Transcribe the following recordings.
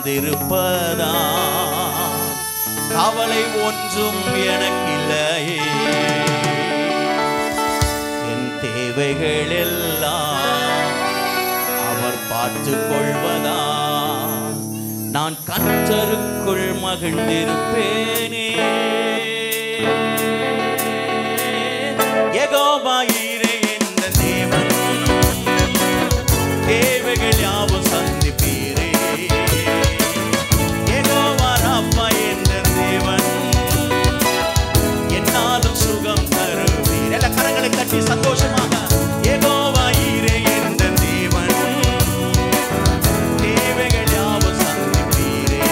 மகிழ்ந்திருப்பதா கவலை ஒன்றும் எனக்கில்லையே என் தேவைகள் எல்லாம் அவர் பார்த்து கொள்வதா நான் கற்றருக்குள் மகிழ்ந்திருப்பேனே யெகோவாயீரே என்ற தேவன் தேவைகள் யாவும் சந்திப்பீரே யெகோவா ராப்பா என்ற தேவன் என்னாலும் சுகம் தருவீர் எல்லா கரங்களை தட்டி சந்தோஷமாக யெகோவாயீரே என்ற தேவன் தேவைகள் யாவும் சந்திப்பீரே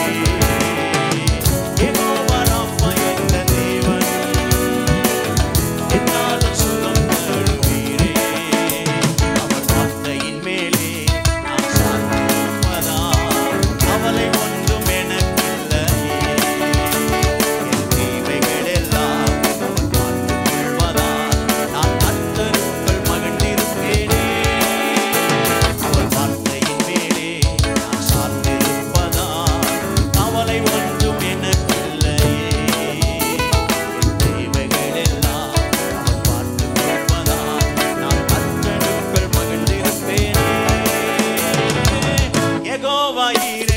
யெகோவா ராப்பா என்ற தேவன் என்னாலும் சுகம் தருவீரே அவர் வார்த்தையின் மேலே நான் சார்ந்திருப்பதா கவலை ஒன்றும் எனக்கில்லையே என் தேவைகள் எல்லாம் அவர் பார்த்துக் கொள்வதால் நான் கர்த்தருக்குள் மகிழ்ந்திருப்பேனே அவர் வார்த்தையின் மேலே நான் சார்ந்திருப்பதால் கவலை ஒன்றும் எனக்கில்லையே என் தேவைகள் எல்லாம் அவர் பார்த்துக் கொள்வதால் நான் கர்த்தருக்குள் மகிழ்ந்திருப்பேனே யெகோவா ஈரே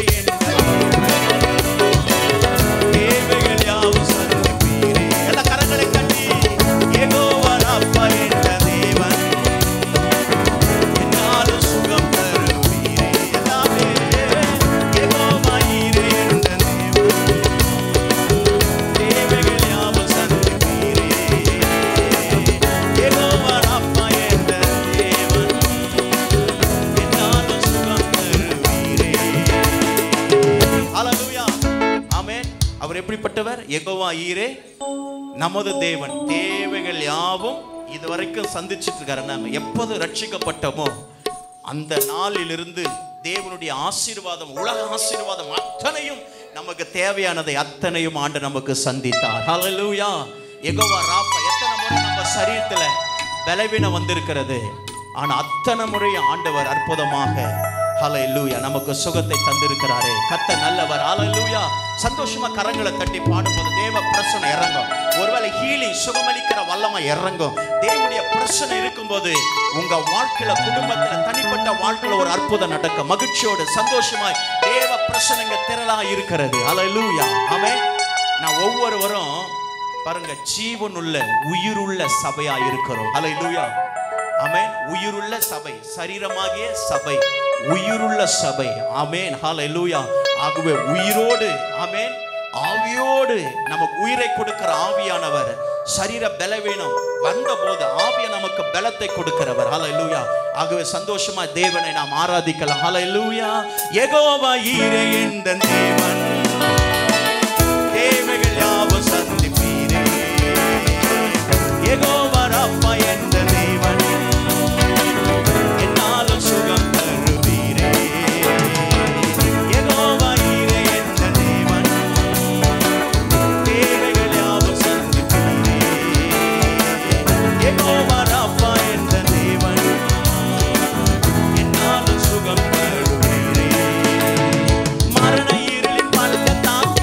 தேவைகள் யாவும் சந்திப்பீரே எல்லா கரங்களை கட்டி யெகோவா ராப்பா என்ற தேவன் என்னாலும் சுகம் தருவீரே எல்லாமே யெகோவா ஈரே என்ற தேவன் தேவைகள் யாவும் சந்திப்பீரே யெகோவா ராப்பா என்ற தேவன் என்னாலும் சுகம் தருவீரே ஹalleluya ஆமென் அவர் எப்படிப்பட்டவர் யெகோவா ஈரே நமது தேவன் தேவைகள் யாவும் இதுவரைக்கும் சந்திச்சிட்டு இருக்காரு நாம எப்போது ரட்சிக்கப்பட்டோமோ அந்த நாளிலிருந்து தேவனுடைய ஆசீர்வாதம் உலக ஆசீர்வாதம் அத்தனையும் நமக்கு தேவையானதை அத்தனையும் ஆண்டு நமக்கு சந்தித்தார் ஹalleluya யெகோவா ராப்பா எத்தனை முறை நம்ம சரீரத்துல பலவீனம் வந்திருக்கிறது ஆனா அத்தனை முறை ஆண்டவர் அற்புதமாக ஹalleluya நமக்கு சுகத்தை தந்திருக்கிறாரே கத்த நல்லவர் ஹalleluya சந்தோஷமா கரங்களை தட்டி பாடும்போது தேவ பிரசனை இறங்கும் ஒருவேளை ஹீலிங் சுகமளிக்கிற வல்லமை இறங்கும் தேவனுடைய பிரச்சனை இருக்கும்போது உங்க வாழ்க்கையில குடும்பத்துல தனிப்பட்ட வாழ்க்கையில ஒரு அற்புதம் நடக்கும் மகிழ்ச்சியோடு சந்தோஷமாய் தேவ பிரச்சனைங்க திரளா இருக்கிறது ஹalleluya ஆமென் நான் ஒவ்வொருவரும் பாருங்க ஜீவனுள்ள உயிருள்ள சபையா இருக்கிறோம் ஹalleluya ஆமென் உயிருள்ள சபை சரீரமாகிய சபை உயிருள்ள சபை ஆமென் ஹalleluya ஆகவே உயிரோடு ஆமென் ஆவியோடு நமக்கு உயிரை கொடுக்கிற ஆவியானவர் சரீர பலவீனம் வந்தபோது ஆவிய நமக்கு பலத்தை கொடுக்கிறவர் ஹalleluya ஆகவே சந்தோஷமா தேவனை நாம் ஆராதிக்கலாம் ஹalleluya யெகோவா ஈரே இந்த தேவன் தேவைகள் யாவும் சந்திப்பீரே யெகோவா ராப்பா என்ற தேவன் என்னாலும் சுகம் தருவீரே யெகோவா ஈரே என்ற தேவன் தேவைகள் யாவும் சந்திப்பீரே யெகோவா ராப்பா என்ற தேவன் என்னாலும் சுகம் தருவீரே மரண இருளின் பள்ளத்தாக்கு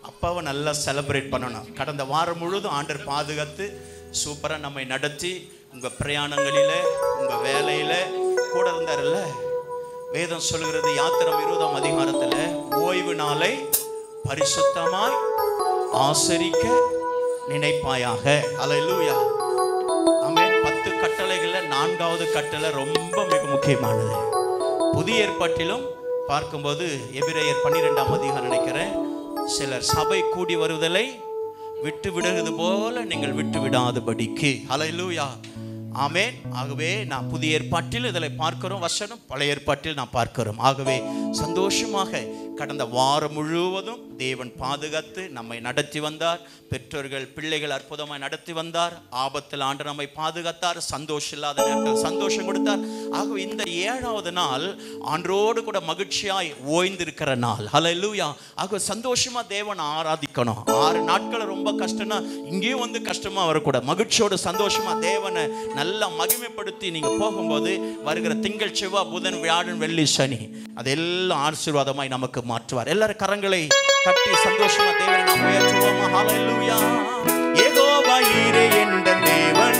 அப்பாவை நல்லா செலிப்ரேட் பண்ணணும் கடந்த வாரம் முழுதும் ஆண்டர் பாதுகாத்து சூப்பராக நம்மை நடத்தி உங்கள் பிரயாணங்களில் உங்கள் வேலையில் கூட இருந்தார்ல வேதம் சொல்கிறது யாத்திரம் இருபதாம் அதிகாரத்தில் ஓய்வு நாளை பரிசுத்தமாய் ஆசரிக்க நினைப்பாயாக அல்லேலூயா ஆமென் பத்து கட்டளைகள்ல நான்காவது கட்டளை ரொம்ப மிக முக்கியமானது புதிய ஏற்பாட்டிலும் பார்க்கும்போது எபிரேயர் பன்னிரெண்டாம் அதிகாரம் நினைக்கிறேன் சிலர் சபை கூடி வருதலை விட்டு விடுகிறது போல நீங்கள் விட்டு விடாதபடிக்கு ஹalleluya ஆமென் ஆகவே நான் புதிய ஏற்பாட்டில் இதில் பார்க்கிறோம் வசனம் பழைய ஏற்பாட்டில் நான் பார்க்கிறோம் ஆகவே சந்தோஷமாக கடந்த வாரம் முழுவதும் தேவன் பாதுகாத்து நம்மை நடத்தி வந்தார் பெற்றோர்கள் பிள்ளைகள் அற்புதமாய் நடத்தி வந்தார் ஆபத்தில் ஆண்டு நம்மை பாதுகாத்தார் சந்தோஷம் இல்லாத நேரத்தில் சந்தோஷம் கொடுத்தார் ஆகவே இந்த ஏழாவது நாள் ஆண்டோடு கூட மகிழ்ச்சியாய் ஓய்ந்திருக்கிற நாள் ஹalleluya ஆக சந்தோஷமா தேவன் ஆராதிக்கணும் ஆறு நாட்கள் ரொம்ப கஷ்டம்னா இங்கேயும் வந்து கஷ்டமா வரக்கூடாது மகிழ்ச்சியோடு சந்தோஷமா தேவனை நல்லா மகிமைப்படுத்தி நீங்க போகும்போது வருகிற திங்கள் செவ்வாய் புதன் வியாழன் வெள்ளி சனி அதெல்லாம் ஆசீர்வாதமாய் நமக்கு மாற்றுவார் எல்லாரும் கரங்களை தட்டி சந்தோஷமா தேவனை நாம் உயர்த்துவோமா ஹalleluya யெகோவா ஈரே என்ற தேவன்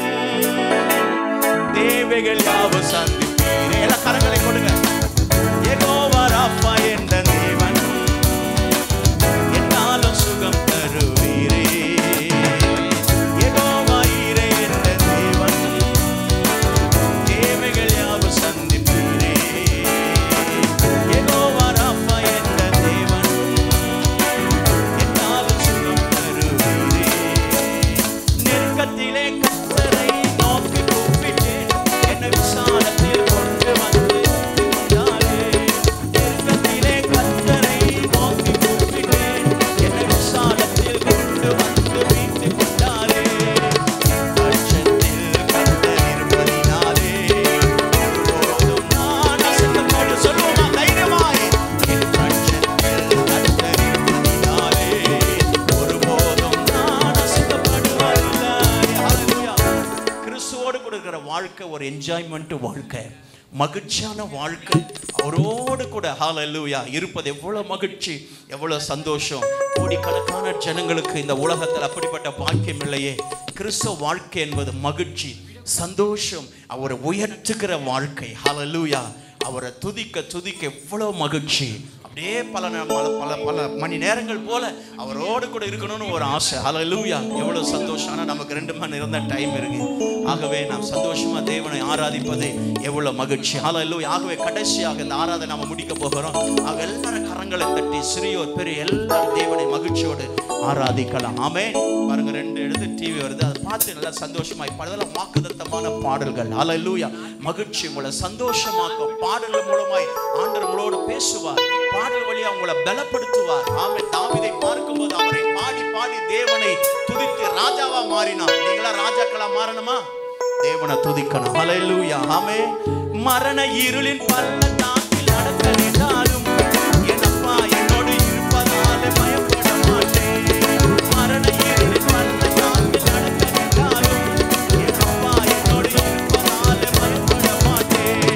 தேவைகள் யாவும் சந்திப்பீரே எல்லா கரங்களை கொடுங்க யெகோவா ராப்பா என்ற தேவன் என்னாலும் சுகம் தருவீரே யெகோவா ஈரே என்ற தேவன் தேவைகள் யாவும் சந்திப்பீரே யெகோவா ராப்பா என்ற தேவன் என்னாலும் சுகம் தருவீரே நெருக்கத்திலே கத்தரை நோக்கி கூப்பிட்டேன் என்னை விசாலத்தில் கொண்டு வந்து கொண்டாரே நெருக்கத்திலே கத்தரை நோக்கி கூப்பிட்டேன் என்னை விசாலத்தில் கொண்டு வந்து மீட்டு கொண்டாரே பட்சத்தில் கத்தர் இருப்பதினாலே ஒருபோதும் நான் அசைக்கப்பட்டு சொல்லுவோமா தைரியமாய் என் பட்சத்தில் கத்தர் இருப்பதினாலே ஒருபோதும் நான் அசைக்கப்படுவதில்லை ஹalleluya கிறிஸ்துவோடு கூட இருக்கிற வாழ்க்கை ஒரு என்ஜாய்மெண்ட் வாழ்க்கை மகிழ்ச்சியான வாழ்க்கை அவரோடு கூட ஹalleluya இருப்பது எவ்வளவு மகிழ்ச்சி எவ்வளவு சந்தோஷம் கோடிக்கணக்கான ஜனங்களுக்கு இந்த உலகத்தில் அப்படிப்பட்ட பாக்கியம் இல்லையே கிறிஸ்துவ வாழ்க்கை என்பது மகிழ்ச்சி சந்தோஷம் அவரை உயர்த்துகிற வாழ்க்கை ஹalleluya அவரை துதிக்க துதிக்க எவ்வளவு மகிழ்ச்சி அப்படியே பல நே- பல பல பல மணி நேரங்கள் போல அவரோடு கூட இருக்கணும்னு ஒரு ஆசை ஹalleluya எவ்வளவு சந்தோஷம் ஆனா நமக்கு ரெண்டு மணி நேரம் தான் டைம் இருக்கு ஆகவே நாம் சந்தோஷமா தேவனை ஆராதிப்பது எவ்வளவு மகிழ்ச்சி ஹalleluya ஆகவே கடைசியாக இந்த ஆராதனை நாம முடிக்க போகிறோம் ஆக எல்லாரும் கரங்களை தட்டி சிறியோர் பெரிய எல்லாரும் தேவனை மகிழ்ச்சியோடு ஆராதிக்கலாம் ஆமே பாருங்க ரெண்டு எழுது டிவி வருது அதை பார்த்து நல்லா சந்தோஷமாய் பலதெல்லாம் வாக்குதத்தமான பாடல்கள் ஹalleluya மகிழ்ச்சி உங்களை சந்தோஷமாக்கும் பாடல்கள் மூலமாய் ஆண்டவர் உங்களோடு பேசுவார் பாடல் வழியா உங்களை பலப்படுத்துவார் ஆமே தாவீதை பார்க்கும்போது அவரை பாடி பாடி தேவனை துதித்து ராஜாவா மாறினார் நீங்களா ராஜாக்களா மாறணுமா தேவனை துதிக்கணும் ஹalleluya ஆமே மரண இருளின் பள்ளத்தாக்கில் நடக்க நின்றாலும் என்னப்பா என்னோடு இருப்பதாலே பயப்பட மாட்டேன் மரண இருளின் பள்ளத்தாக்கில் நடக்க நின்றாலும் என்னப்பா என்னோடு இருப்பதாலே பயப்பட மாட்டேன்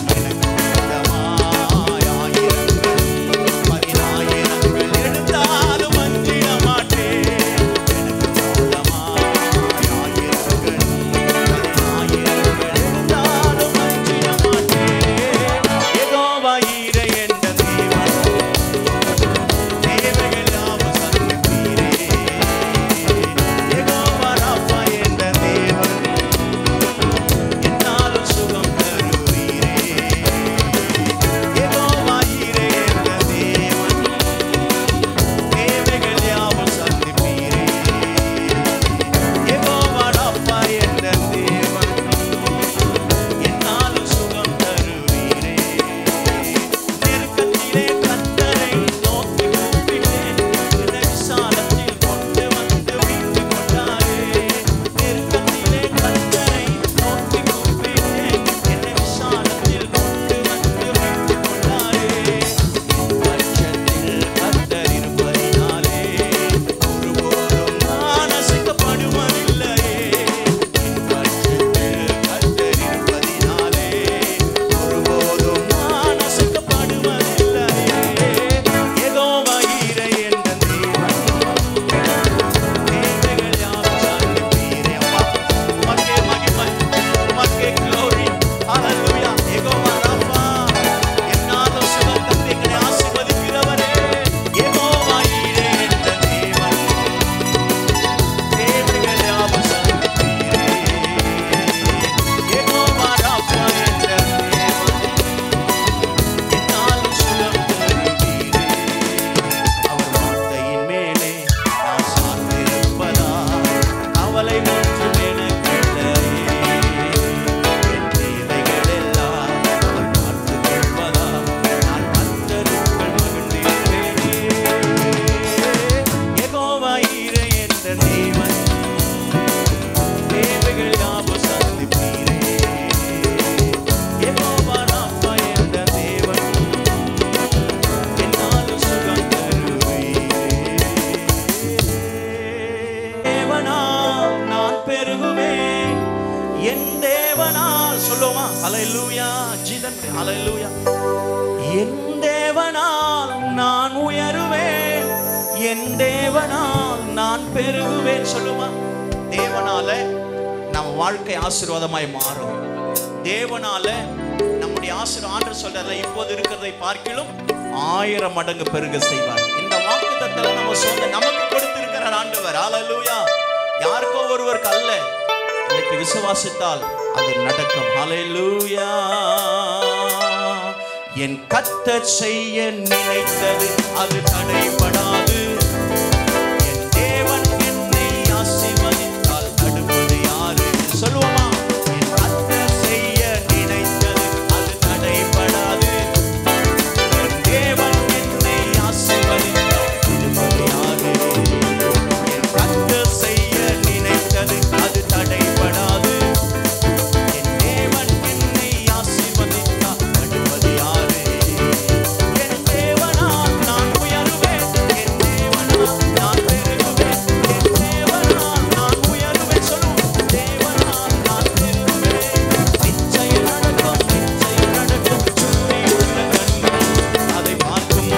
எனக்கு விரோதமாயிரங்கள் பதினாயிரங்கள் எடுத்தாலும் அஞ்சிட மாட்டேன் எனக்கு விரோதமாயிரங்கள் பதினாயிரங்கள் எடுத்தாலும் அஞ்சிட மாட்டேன் யெகோவா ஈரே என் ஹalleluya ஜீதன் ஹalleluya என் தேவனால் நான் உயருவேன் என் தேவனால் நான் பெருகுவேன் சொல்லுமா தேவனால நம்ம வாழ்க்கை ஆசீர்வாதமாய் மாறும் தேவனால நம்முடைய ஆசீர்வாத ஆண்டர் சொல்றாருல இப்போது இருக்கிறதை பார்க்கிலும் ஆயிரம் மடங்கு பெருக செய்வார் இந்த வாக்குத்தத்தல நம்ம சொந்த நமக்கு கொடுத்திருக்கிறார் ஆண்டவர் ஹalleluya யாருக்கோ ஒருவருக்கு அல்ல இன்னைக்கு விசுவாசித்தால் அது நடக்கும் ஹalleluya என் கத்தர் செய்ய நினைத்தது அது தடைபடாது என் தேவன் என்னை ஆசீர்வதித்தால் தடுப்பது யாரு சொல்லுவோமா என் கத்தர் செய்ய நினைத்தது அது தடைபடாது என் தேவன் என்னை ஆசீர்வதித்தால் தடுப்பது யாரு என் கத்தர் செய்ய நினைத்தது அது தடைபடாது என் தேவன் என்னை ஆசீர்வதித்தால் தடுப்பது யாரு என் தேவனால் நான் உயருவேன் என் தேவனால் நான் பெருகுவேன் என் தேவனால் நான் உயருவேன் சொல்லுவோம் தேவனால் நான் பெருகுவேன் நிச்சயம் நடக்கும் நிச்சயம் நடக்கும் சுற்றியுள்ள கண்கள் அதை பார்க்கும்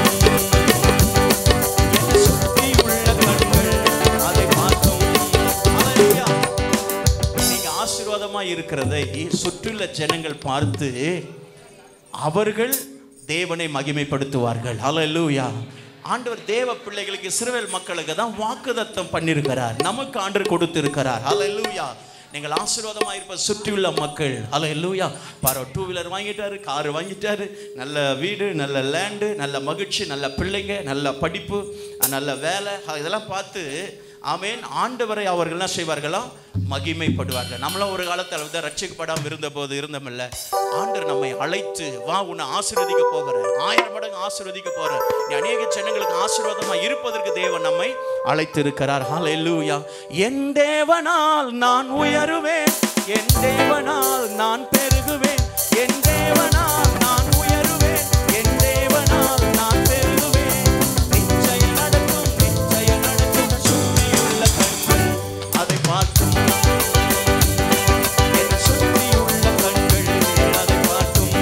என்னை சுற்றியுள்ள கண்கள் அதை பார்க்கும் ஹalleluya நீங்க ஆசீர்வாதமா இருக்கிறதை சுற்றியுள்ள ஜனங்கள் பார்த்து அவர்கள் தேவனை மகிமைப்படுத்துவார்கள் ஹalleluya ஆண்டவர் தேவ பிள்ளைகளுக்கு இஸ்ரவேல் மக்களுக்கு தான் வாக்குதத்தம் பண்ணியிருக்கிறார் நமக்கு ஆண்டவர் கொடுத்திருக்கிறார் ஹalleluya நீங்கள் ஆசீர்வாதமாக இருப்ப சுற்றியுள்ள மக்கள் ஹalleluya பாரோ டூ வீலர் வாங்கிட்டாரு கார் வாங்கிட்டாரு நல்ல வீடு நல்ல லேண்டு நல்ல மகிழ்ச்சி நல்ல பிள்ளைங்க நல்ல படிப்பு நல்ல வேலை இதெல்லாம் பார்த்து ஆமேன் ஆண்டவரை அவர்கள் என்ன செய்வார்களாம் மகிமைப்படுவார்கள் நம்மளும் ஒரு காலத்தில் வந்து ரட்சிக்கப்படாமல் இருந்த போது இருந்தமில்ல ஆண்டவர் நம்மை அழைத்து வா உன்னை ஆசீர்வதிக்க போகிற ஆயிரம் மடங்கு ஆசீர்வதிக்க போற நீ அநேக ஜனங்களுக்கு ஆசீர்வாதமா இருப்பதற்கு தேவன் நம்மை அழைத்து இருக்கிறார் ஹalleluya என் தேவனால் நான் உயருவேன் என் தேவனால் நான் பெருகுவேன் என் தேவனால் நான் உயருவேன் என் தேவனால் நான் பெருகுவேன் நிச்சயம் நடக்கும் நிச்சயம் நடக்கும் சுற்றியுள்ள கண்கள் அதை பார்க்கும் என்னை சுற்றியுள்ள கண்கள் அதை பார்க்கும்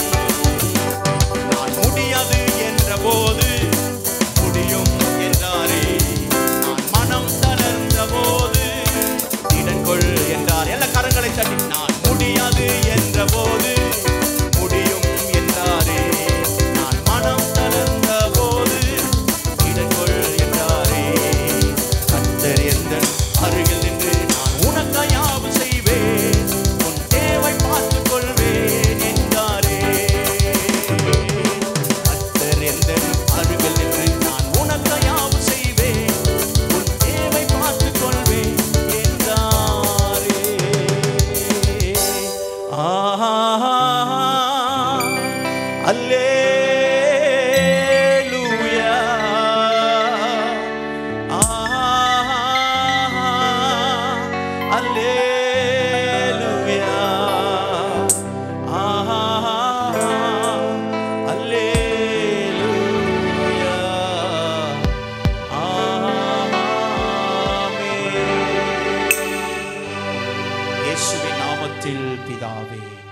நான் முடியாது என்ற போது முடியும் என்றாரே நான் மனம் தளர்ந்த போது இடங்கொள் என்றார் எல்லா கரங்களை தட்டி நான் முடியாது என்ற போது முடியும் என்றாரே நான் மனம் தளர்ந்த போது இடங்கொள் என்றாரே கத்தர் எந்த அருகில் நின்று நான் உனக்கு யாவு செய்வேன் உன் தேவை பார்த்துக் கொள்வேன் என்றாரே கத்தர் எந்த அருகில் நின்று நான் உனக்கு யாவு செய்வேன் உன் தேவை பார்த்துக் கொள்வேன் என்றாரே ஆஹா அல்லேலூயா அல்லேலூயா அல்லேலூயா ஆமென் இயேசுவின் நாமத்தில் பிதாவே